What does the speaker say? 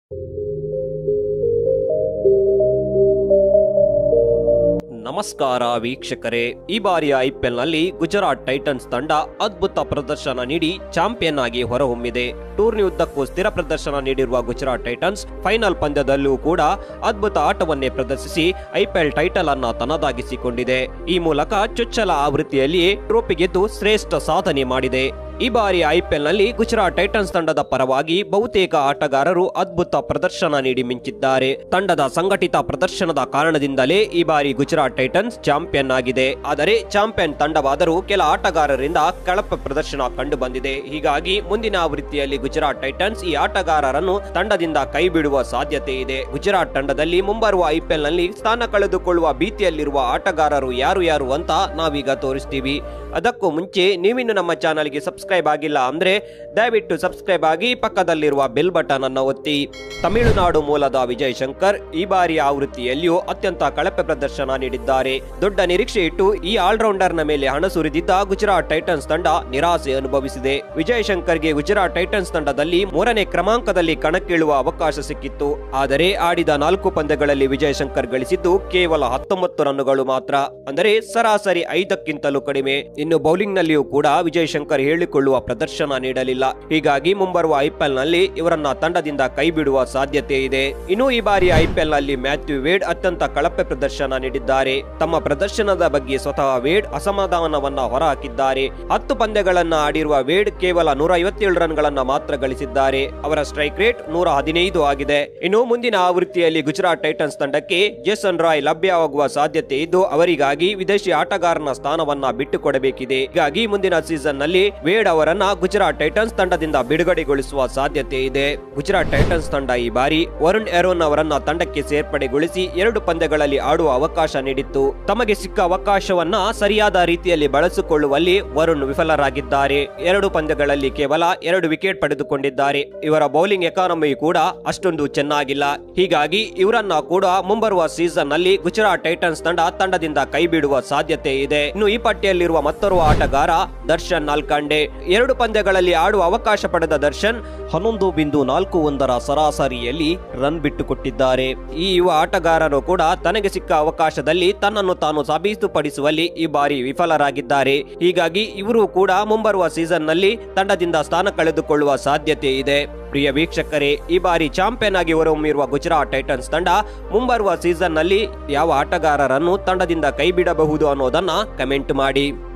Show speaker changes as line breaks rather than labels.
ನಮಸ್ಕಾರ ವೀಕ್ಷಕರೇ ಈ ಬಾರಿಯ ಐಪಿಎಲ್ನಲ್ಲಿ ಗುಜರಾತ್ ಟೈಟನ್ಸ್ ತಂಡ ಅದ್ಭುತ ಪ್ರದರ್ಶನ ನೀಡಿ ಚಾಂಪಿಯನ್ ಆಗಿ ಹೊರಹೊಮ್ಮಿದೆ ಟೂರ್ನಿ ಉದ್ದಕ್ಕೂ ಸ್ಥಿರ ಪ್ರದರ್ಶನ ನೀಡಿರುವ ಗುಜರಾತ್ ಟೈಟನ್ಸ್ ಫೈನಲ್ ಪಂದ್ಯದಲ್ಲೂ ಕೂಡ ಅದ್ಭುತ ಆಟವನ್ನೇ ಪ್ರದರ್ಶಿಸಿ ಐಪಿಎಲ್ ಟೈಟಲ್ ಅನ್ನ ತನ್ನದಾಗಿಸಿಕೊಂಡಿದೆ ಈ ಮೂಲಕ ಚೊಚ್ಚಲ ಆವೃತ್ತಿಯಲ್ಲಿ ಟ್ರೋಫಿ ಗೆದ್ದು ಶ್ರೇಷ್ಠ ಸಾಧನೆ ಮಾಡಿದೆ ಈ ಬಾರಿ ಐಪಿಎಲ್ನಲ್ಲಿ ಗುಜರಾತ್ ಟೈಟನ್ಸ್ ತಂಡದ ಪರವಾಗಿ ಬಹುತೇಕ ಆಟಗಾರರು ಅದ್ಭುತ ಪ್ರದರ್ಶನ ನೀಡಿ ಮಿಂಚಿದ್ದಾರೆ ತಂಡದ ಸಂಘಟಿತ ಪ್ರದರ್ಶನದ ಕಾರಣದಿಂದಲೇ ಈ ಬಾರಿ ಗುಜರಾತ್ ಟೈಟನ್ಸ್ ಚಾಂಪಿಯನ್ ಆಗಿದೆ ಆದರೆ ಚಾಂಪಿಯನ್ ತಂಡವಾದರೂ ಕೆಲ ಆಟಗಾರರಿಂದ ಕಳಪೆ ಪ್ರದರ್ಶನ ಕಂಡು ಬಂದಿದೆ ಹೀಗಾಗಿ ಮುಂದಿನ ಆವೃತ್ತಿಯಲ್ಲಿ ಗುಜರಾತ್ ಟೈಟನ್ಸ್ ಈ ಆಟಗಾರರನ್ನು ತಂಡದಿಂದ ಕೈ ಬಿಡುವ ಸಾಧ್ಯತೆ ಇದೆ ಗುಜರಾತ್ ತಂಡದಲ್ಲಿ ಮುಂಬರುವ ಐಪಿಎಲ್ ನಲ್ಲಿ ಸ್ಥಾನ ಕಳೆದುಕೊಳ್ಳುವ ಭೀತಿಯಲ್ಲಿರುವ ಆಟಗಾರರು ಯಾರು ಯಾರು ಅಂತ ನಾವೀಗ ತೋರಿಸ್ತೀವಿ ಅದಕ್ಕೂ ಮುಂಚೆ ನೀವಿನ್ನು ನಮ್ಮ ಚಾನಲ್ಗೆ ಸಬ್ಸ್ಕ್ರೈಬ್ ಆಗಿಲ್ಲ ಅಂದ್ರೆ ದಯವಿಟ್ಟು ಸಬ್ಸ್ಕ್ರೈಬ್ ಆಗಿ ಪಕ್ಕದಲ್ಲಿರುವ ಬೆಲ್ ಬಟನ್ ಅನ್ನು ಒತ್ತಿ ತಮಿಳುನಾಡು ಮೂಲದ ವಿಜಯ್ ಶಂಕರ್ ಈ ಬಾರಿಯ ಆವೃತ್ತಿಯಲ್ಲಿಯೂ ಅತ್ಯಂತ ಕಳಪೆ ಪ್ರದರ್ಶನ ನೀಡಿದ್ದಾರೆ ದೊಡ್ಡ ನಿರೀಕ್ಷೆ ಇಟ್ಟು ಈ ಆಲ್ರೌಂಡರ್ ನ ಮೇಲೆ ಹಣ ಸುರಿದಿದ್ದ ಗುಜರಾತ್ ಟೈಟನ್ಸ್ ತಂಡ ನಿರಾಸೆ ಅನುಭವಿಸಿದೆ ವಿಜಯ್ ಶಂಕರ್ಗೆ ಗುಜರಾತ್ ಟೈಟನ್ಸ್ ತಂಡದಲ್ಲಿ ಮೂರನೇ ಕ್ರಮಾಂಕದಲ್ಲಿ ಕಣಕ್ಕಿಳುವ ಅವಕಾಶ ಸಿಕ್ಕಿತ್ತು ಆದರೆ ಆಡಿದ ನಾಲ್ಕು ಪಂದ್ಯಗಳಲ್ಲಿ ವಿಜಯ್ ಶಂಕರ್ ಗಳಿಸಿದ್ದು ಕೇವಲ ಹತ್ತೊಂಬತ್ತು ರನ್ನುಗಳು ಮಾತ್ರ ಅಂದರೆ ಸರಾಸರಿ ಐದಕ್ಕಿಂತಲೂ ಕಡಿಮೆ ಇನ್ನು ಬೌಲಿಂಗ್ ನಲ್ಲಿಯೂ ಕೂಡ ವಿಜಯ್ ಶಂಕರ್ ಹೇಳಿಕೊಳ್ಳುವ ಪ್ರದರ್ಶನ ನೀಡಲಿಲ್ಲ ಹೀಗಾಗಿ ಮುಂಬರುವ ಐಪಿಎಲ್ ನಲ್ಲಿ ಇವರನ್ನ ತಂಡದಿಂದ ಕೈ ಬಿಡುವ ಸಾಧ್ಯತೆ ಇದೆ ಇನ್ನು ಈ ಬಾರಿ ಐಪಿಎಲ್ ನಲ್ಲಿ ಮ್ಯಾಥ್ಯೂ ವೇಡ್ ಅತ್ಯಂತ ಕಳಪೆ ಪ್ರದರ್ಶನ ನೀಡಿದ್ದಾರೆ ತಮ್ಮ ಪ್ರದರ್ಶನದ ಬಗ್ಗೆ ಸ್ವತಃ ವೇಡ್ ಅಸಮಾಧಾನವನ್ನ ಹೊರಹಾಕಿದ್ದಾರೆ ಹತ್ತು ಪಂದ್ಯಗಳನ್ನ ಆಡಿರುವ ವೇಡ್ ಕೇವಲ ನೂರ ಐವತ್ತೇಳು ರನ್ಗಳನ್ನ ಮಾತ್ರ ಗಳಿಸಿದ್ದಾರೆ ಅವರ ಸ್ಟ್ರೈಕ್ ರೇಟ್ ನೂರ ಹದಿನೈದು ಆಗಿದೆ ಇನ್ನು ಮುಂದಿನ ಆವೃತ್ತಿಯಲ್ಲಿ ಗುಜರಾತ್ ಟೈಟನ್ಸ್ ತಂಡಕ್ಕೆ ಜೇಸನ್ ರಾಯ್ ಲಭ್ಯವಾಗುವ ಸಾಧ್ಯತೆ ಇದ್ದು ಅವರಿಗಾಗಿ ವಿದೇಶಿ ಆಟಗಾರನ ಸ್ಥಾನವನ್ನ ಬಿಟ್ಟುಕೊಡಬೇಕಿದೆ ಹೀಗಾಗಿ ಮುಂದಿನ ಸೀಸನ್ ನಲ್ಲಿ ವೇಡ್ ಅವರನ್ನ ಗುಜರಾತ್ ಟೈಟನ್ಸ್ ತಂಡದಿಂದ ಬಿಡುಗಡೆಗೊಳಿಸುವ ಸಾಧ್ಯತೆ ಇದೆ ಗುಜರಾತ್ ಟೈಟನ್ಸ್ ತಂಡ ಈ ಬಾರಿ ವರುಣ್ ಎರೋನ್ ಅವರನ್ನ ತಂಡಕ್ಕೆ ಸೇರ್ಪಡೆಗೊಳಿಸಿ ಎರಡು ಪಂದ್ಯಗಳಲ್ಲಿ ಆಡುವ ಅವಕಾಶ ನೀಡಿತ್ತು ತಮಗೆ ಸಿಕ್ಕ ಅವಕಾಶವನ್ನ ಸರಿಯಾದ ರೀತಿಯಲ್ಲಿ ಬಳಸಿಕೊಳ್ಳುವಲ್ಲಿ ವರುಣ್ ವಿಫಲರಾಗಿದ್ದಾರೆ ಎರಡು ಪಂದ್ಯಗಳಲ್ಲಿ ಕೇವಲ ಎರಡು ವಿಕೆಟ್ ಪಡೆದುಕೊಂಡಿದ್ದಾರೆ ಇವರ ಬೌಲಿಂಗ್ ಎಕಾನಮಿ ಕೂಡ ಅಷ್ಟೊಂದು ಚೆನ್ನಾಗಿಲ್ಲ ಹೀಗಾಗಿ ಇವರನ್ನ ಕೂಡ ಮುಂಬರುವ ಸೀಸನ್ ನಲ್ಲಿ ಗುಜರಾತ್ ಟೈಟನ್ಸ್ ತಂಡ ತಂಡದಿಂದ ಕೈ ಬಿಡುವ ಸಾಧ್ಯತೆ ಇದೆ ಇನ್ನು ಈ ಪಟ್ಟಿಯಲ್ಲಿರುವ ಮತ್ತೋರ್ವ ಆಟಗಾರ ದರ್ಶನ್ ನಾಲ್ಕಂಡೆ ಎರಡು ಪಂದ್ಯಗಳಲ್ಲಿ ಆಡುವ ಅವಕಾಶ ಪಡೆದ ದರ್ಶನ್ ಹನ್ನೊಂದು ಬಿಂದು ನಾಲ್ಕು ಒಂದರ ಸರಾಸರಿಯಲ್ಲಿ ರನ್ ಬಿಟ್ಟುಕೊಟ್ಟಿದ್ದಾರೆ ಈ ಯುವ ಆಟಗಾರರು ಕೂಡ ತನಗೆ ಸಿಕ್ಕ ಅವಕಾಶದಲ್ಲಿ ತನ್ನನ್ನು ತಾನು ಸಾಬೀತುಪಡಿಸುವಲ್ಲಿ ಈ ಬಾರಿ ವಿಫಲರಾಗಿದ್ದಾರೆ ಹೀಗಾಗಿ ಇವರು ಕೂಡ ಮುಂಬರುವ ಸೀಸನ್ ನಲ್ಲಿ ತಂಡದಿಂದ ಸ್ಥಾನ ಕಳೆದುಕೊಳ್ಳುವ ಸಾಧ್ಯತೆ ಇದೆ ಪ್ರಿಯ ವೀಕ್ಷಕರೇ ಈ ಬಾರಿ ಚಾಂಪಿಯನ್ ಆಗಿ ಹೊರಹೊಮ್ಮಿರುವ ಗುಜರಾತ್ ಟೈಟನ್ಸ್ ತಂಡ ಮುಂಬರುವ ಸೀಸನ್ ನಲ್ಲಿ ಯಾವ ಆಟಗಾರರನ್ನು ತಂಡದಿಂದ ಕೈ ಬಿಡಬಹುದು ಅನ್ನೋದನ್ನ ಕಮೆಂಟ್ ಮಾಡಿ